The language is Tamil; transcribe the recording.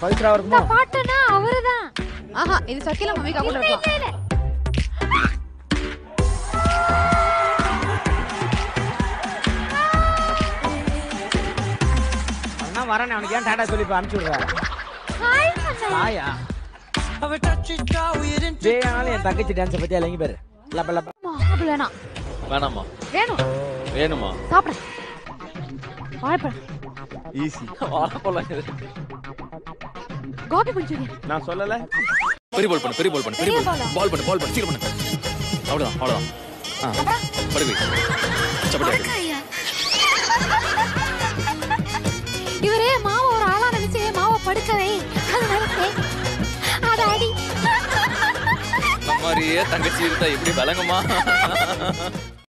பவித்ரா இந்த இருக்குமோ பாட்டுனா அவருதான் ஆஹா இது சக்கில மம்மி கவுண்ட் இல்ல இருக்கலாம் இல்ல இல்ல அவனா வரேன் அவனுக்கு ஏன் டாடா சொல்லி இப்ப அனுப்பிச்சு விடுற ஹாய் மச்சான் தாயா டேய் ஆனாலும் என் தங்கச்சி டான்ஸை பத்தி இறங்கி பாரு லப்ப லப்ப மாப்பிள்ள வேணாம் வேணாமா வேணும் வேணுமா சாப்பிட வாழைப்பழம் ஈஸி வாழைப்பழம் இது. கோபி மஞ்சூரியன் நான் சொல்லல பெரிய பால் பண்ணு பெரிய பால் பண்ணு பெரிய பெரிய பால் ball-ஆ? பால் பண்ணு பால் பண்ணு சீக்கிரம் பண்ணு அவ்வளவுதான் அவ்வளவுதான் ஆ படி வை சப்படி இவரே மாவை ஒரு ஆளா நினைச்சு மாவை படுக்கவே அது நினைச்சேன் அட அடி இந்த மாதிரியே தங்கச்சி இருந்தா எப்படி விளங்குமா